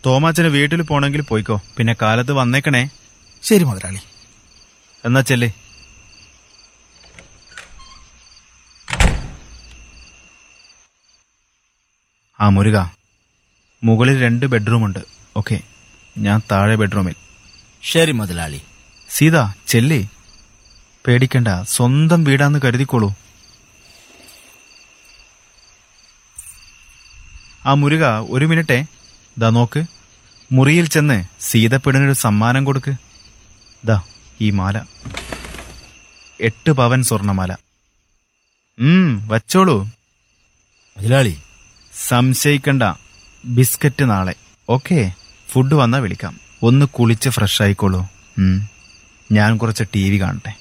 തോമാച്ചന് വീട്ടിൽ പോണെങ്കിൽ പോയിക്കോ പിന്നെ കാലത്ത് വന്നേക്കണേ ശരി മുതലാളി എന്നാ ചെല്ലേ ആ മുരുക മുകളിൽ രണ്ട് ബെഡ്റൂമുണ്ട് ഓക്കെ ഞാൻ താഴെ ബെഡ്റൂമിൽ ശരി മുതലാളി സീത ചെല്ലേ പേടിക്കണ്ട സ്വന്തം വീടാന്ന് കരുതിക്കോളൂ ആ മുരുക ഒരു മിനിറ്റേ ദാ നോക്ക് മുറിയിൽ ചെന്ന് സീതപ്പെടിനൊരു സമ്മാനം കൊടുക്ക് ദാ ഈ മാല എട്ട് പവൻ സ്വർണമാല ഉം വച്ചോളൂ മുതലാളി സംശയിക്കണ്ട ബിസ്ക്കറ്റ് നാളെ ഓക്കെ ഫുഡ് വന്നാ വിളിക്കാം ഒന്ന് കുളിച്ച് ഫ്രഷ് ആയിക്കോളൂ ഉം. ഞാൻ കുറച്ച് ടി വി കാണട്ടെ